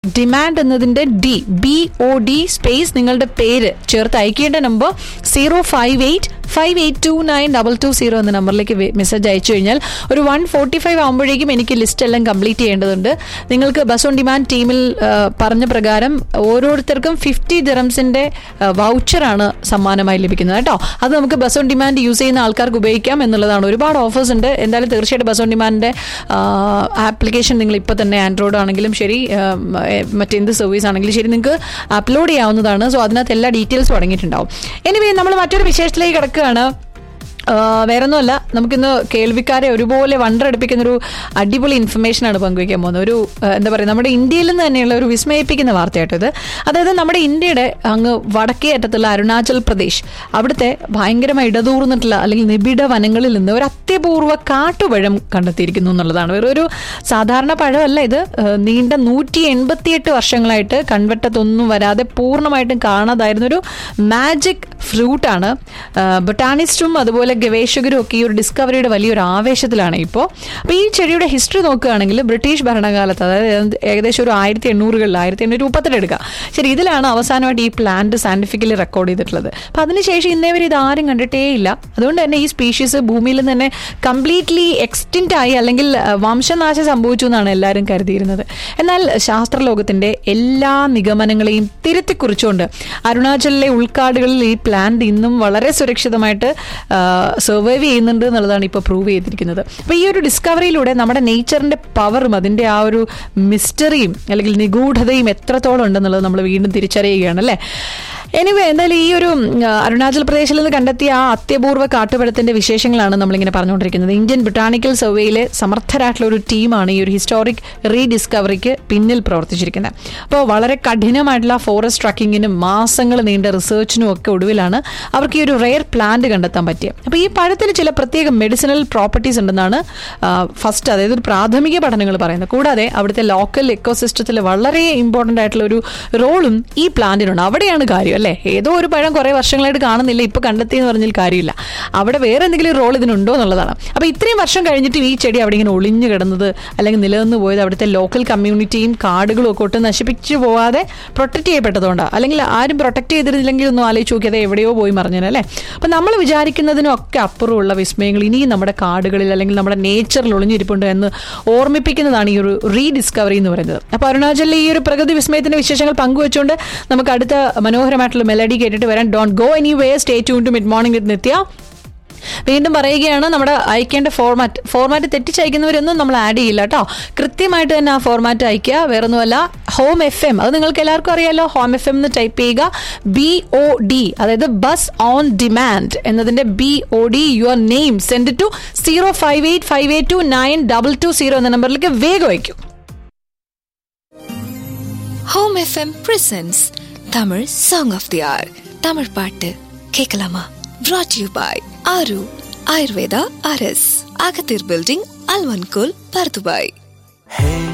demand എന്നതിന്റെ D B O D space നിങ്ങളുടെ പേര് ചേർത്ത് അയക്കേണ്ട number zero five eight five eight two nine double two zero എന്ന നമ്പറിലേക്ക് മെസ്സേജ് അയച്ചു കഴിഞ്ഞാൽ ഒരു വൺ ഫോർട്ടി ഫൈവ് ആകുമ്പോഴേക്കും എനിക്ക് ലിസ്റ്റ് എല്ലാം കംപ്ലീറ്റ് ചെയ്യേണ്ടതുണ്ട് നിങ്ങൾക്ക് ബസ് ഓൺ ഡിമാൻഡ് ടീമിൽ ആ, പറഞ്ഞ പ്രകാരം ഓരോരുത്തർക്കും ഫിഫ്റ്റി ദിറംസിന്റെ വൗച്ചറാണ് സമ്മാനമായി ലഭിക്കുന്നത് കേട്ടോ അത് നമുക്ക് ബസ് ഓൺ ഡിമാൻഡ് യൂസ് ചെയ്യുന്ന ആൾക്കാർക്ക് ഉപയോഗിക്കാം എന്നുള്ളതാണ് ഒരുപാട് ഓഫേഴ്സ് ഉണ്ട് എന്തായാലും തീർച്ചയായിട്ടും ബസ് ഓൺ ഡിമാൻഡിന്റെ ആപ്ലിക്കേഷൻ നിങ്ങൾ ഇപ്പോൾ തന്നെ ആൻഡ്രോയിഡ് ആണെങ്കിലും ശരി ആ, എ- മറ്റെന്ത് സർവീസ് ആണെങ്കിലും ശരി നിങ്ങൾക്ക് അപ്ലോഡ് ചെയ്യാവുന്നതാണ് സോ അതിനകത്ത് എല്ലാ ഡീറ്റെയിൽസും അടങ്ങിയിട്ടുണ്ടാവും എനിവേ നമ്മൾ മറ്റൊരു വിശേഷത്തിലേക്ക് കിടക്കുകയാണ് ആ, വേറൊന്നുമല്ല നമുക്കിന്ന് കേൾവിക്കാരെ ഒരുപോലെ വണ്ടറടിപ്പിക്കുന്ന ഒരു അടിപൊളി ഇൻഫർമേഷൻ ആണ് പങ്കുവയ്ക്കാൻ പോകുന്നത് ഒരു ആ, എന്താ പറയുക നമ്മുടെ ഇന്ത്യയിൽ നിന്ന് തന്നെയുള്ള ഒരു വിസ്മയിപ്പിക്കുന്ന വാർത്തയാട്ടോ ഇത് അതായത് നമ്മുടെ ഇന്ത്യയുടെ അങ്ങ് വടക്കേ അറ്റത്തുള്ള അരുണാചൽ പ്രദേശ് അവിടുത്തെ ഭയങ്കരമായി ഇടതൂർന്നിട്ടുള്ള അല്ലെങ്കിൽ നിബിഡ വനങ്ങളിൽ നിന്ന് ഒരു അത്യപൂർവ കാട്ടുപഴം കണ്ടെത്തിയിരിക്കുന്നു എന്നുള്ളതാണ് വേറെ ഒരു സാധാരണ പഴമല്ല ഇത് ആ, നീണ്ട നൂറ്റി എൺപത്തിയെട്ട് വർഷങ്ങളായിട്ട് കൺവെട്ടത്തൊന്നും വരാതെ പൂർണ്ണമായിട്ടും കാണാതായിരുന്ന ഒരു മാജിക് ഫ്രൂട്ടാണ് ബൊട്ടാണിസ്റ്റും അതുപോലെ ഗവേഷകരും ഒക്കെ ഈ ഒരു ഡിസ്കവറിയുടെ വലിയൊരു ആവേശത്തിലാണ് ഇപ്പോൾ അപ്പോൾ ഈ ചെടിയുടെ ഹിസ്റ്ററി നോക്കുകയാണെങ്കിൽ ബ്രിട്ടീഷ് ഭരണകാലത്ത് അതായത് ഏകദേശം ഒരു ആയിരത്തി എണ്ണൂറുകളിൽ ആയിരത്തി എണ്ണൂറ്റി മുപ്പത്തെട്ട് എടുക്കാം ശരി ഇതിലാണ് അവസാനമായിട്ട് ഈ പ്ലാന്റ് സയന്റിഫിക്കലി റെക്കോർഡ് ചെയ്തിട്ടുള്ളത് അപ്പോൾ അതിനുശേഷം ഇന്നേ വരെ ഇത് ആരും കണ്ടിട്ടേ ഇല്ല അതുകൊണ്ട് തന്നെ ഈ സ്പീഷീസ് ഭൂമിയിൽ നിന്ന് തന്നെ കംപ്ലീറ്റ്ലി എക്സ്റ്റിൻറ്റ് ആയി അല്ലെങ്കിൽ അഹ്, വംശനാശം സംഭവിച്ചു എന്നാണ് എല്ലാവരും കരുതിയിരുന്നത് എന്നാൽ ശാസ്ത്രലോകത്തിന്റെ എല്ലാ നിഗമനങ്ങളെയും തിരുത്തിക്കുറിച്ചുകൊണ്ട് അരുണാചലിലെ ഉൾക്കാടുകളിൽ ഈ പ്ലാന്റ് ഇന്നും വളരെ സുരക്ഷിതമായിട്ട് സർവൈവ് ചെയ്യുന്നുണ്ട് എന്നുള്ളതാണ് ഇപ്പോൾ പ്രൂവ് ചെയ്തിരിക്കുന്നത് അപ്പോൾ ഈ ഒരു ഡിസ്കവറിയിലൂടെ നമ്മുടെ നേച്ചറിന്റെ പവറും അതിന്റെ ആ ഒരു മിസ്റ്ററിയും അല്ലെങ്കിൽ നിഗൂഢതയും എത്രത്തോളം ഉണ്ടെന്നുള്ളത് നമ്മൾ വീണ്ടും തിരിച്ചറിയുകയാണ് അല്ലേ എനിവേ എന്തായാലും ഈ ഒരു ഉം, അരുണാചൽ പ്രദേശിൽ നിന്ന് കണ്ടെത്തിയ ആ അത്യപൂർവ്വ കാട്ടുപഴത്തിന്റെ വിശേഷങ്ങളാണ് നമ്മളിങ്ങനെ പറഞ്ഞുകൊണ്ടിരിക്കുന്നത് ഇന്ത്യൻ ബൊട്ടാണിക്കൽ സർവേയിലെ സമർത്ഥരായിട്ടുള്ള ഒരു ടീമാണ് ഈ ഒരു ഹിസ്റ്റോറിക് റീഡിസ്കവറിക്ക് പിന്നിൽ പ്രവർത്തിച്ചിരിക്കുന്നത് അപ്പോൾ വളരെ കഠിനമായിട്ടുള്ള ഫോറസ്റ്റ് ട്രക്കിങ്ങിനും മാസങ്ങൾ നീണ്ട റിസർച്ചിനും ഒക്കെ ഒടുവിലാണ് അവർക്ക് ഈ ഒരു റെയർ പ്ലാന്റ് കണ്ടെത്താൻ പറ്റിയത് അപ്പോൾ ഈ പഴത്തിന് ചില പ്രത്യേക മെഡിസിനൽ പ്രോപ്പർട്ടീസ് ഉണ്ടെന്നാണ് ഫസ്റ്റ് അതായത് ഒരു പ്രാഥമിക പഠനങ്ങൾ പറയുന്നത് കൂടാതെ അവിടുത്തെ ലോക്കൽ എക്കോസിസ്റ്റത്തിൽ വളരെ ഇമ്പോർട്ടൻ്റ് ആയിട്ടുള്ള ഒരു റോളും ഈ പ്ലാന്റിനുണ്ട് അവിടെയാണ് കാര്യം അല്ലേ ഏതോ ഒരു പഴം കുറേ വർഷങ്ങളായിട്ട് കാണുന്നില്ല ഇപ്പോൾ കണ്ടെത്തി എന്ന് പറഞ്ഞാൽ കാര്യമില്ല അവിടെ വേറെ എന്തെങ്കിലും റോൾ ഇതിനുണ്ടോ എന്നുള്ളതാണ് അപ്പോൾ ഇത്രയും വർഷം കഴിഞ്ഞിട്ടും ഈ ചെടി അവിടെ ഇങ്ങനെ ഒളിഞ്ഞു കിടന്നത് അല്ലെങ്കിൽ നിലനിന്ന് പോയത് അവിടുത്തെ ലോക്കൽ കമ്മ്യൂണിറ്റിയും കാടുകളും ഒക്കെ ഒട്ടും നശിപ്പിച്ചു പോവാതെ പ്രൊട്ടക്ട് ചെയ്യപ്പെട്ടതുകൊണ്ടാണ് അല്ലെങ്കിൽ ആരും പ്രൊട്ടക്ട് ചെയ്തിരുന്നില്ലെങ്കിൽ ഒന്നും ആലോചിച്ച് നോക്കിയത് എവിടെയോ പോയി മറിഞ്ഞല്ലേ അപ്പം നമ്മൾ വിചാരിക്കുന്നതിനൊക്കെ അപ്പുറമുള്ള വിസ്മയങ്ങൾ ഇനിയും നമ്മുടെ കാടുകളിൽ അല്ലെങ്കിൽ നമ്മുടെ നേച്ചറിൽ ഒളിഞ്ഞിരിപ്പുണ്ട് എന്ന് ഓർമ്മിപ്പിക്കുന്നതാണ് ഈ ഒരു റീഡിസ്കവറി എന്ന് പറയുന്നത് അപ്പോൾ അരുണാചലിലെ ഈ ഒരു പ്രകൃതി വിസ്മയത്തിന്റെ വിശേഷങ്ങൾ പങ്കുവെച്ചുകൊണ്ട് നമുക്ക് അടുത്ത മനോഹരമായിട്ടുള്ള മെലഡി കേട്ടിട്ട് വരാൻ don't go any way stay tune to mid morning with Nithya വീണ്ടും പറയുകയാണ് നമ്മുടെ അയക്കേണ്ട ഫോർമാറ്റ് ഫോർമാറ്റ് തെറ്റിച്ചയക്കുന്നവരൊന്നും നമ്മൾ ആഡ് ചെയ്യില്ല കേട്ടോ കൃത്യമായിട്ട് തന്നെ ആ ഫോർമാറ്റ് അയക്കുക വേറൊന്നുമല്ല ഹോം എഫ് എം അത് നിങ്ങൾക്ക് എല്ലാവർക്കും അറിയാലോ ഹോം എഫ് എം എന്ന് ടൈപ്പ് ചെയ്യുക ബി ഒ ഡി അതായത് ബസ് ഓൺ ഡിമാൻഡ് എന്നതിന്റെ B O D your name send to zero five eight five eight two nine double two zero എന്ന നമ്പറിലേക്ക് വേഗം അയക്കും home FM presents Tamil song of the hour Tamil பாட்டு கேட்கலாமா brought you by ஆரு Ayurveda RS அகத்தீர் building அல்வன்கோல் பர்துபாய்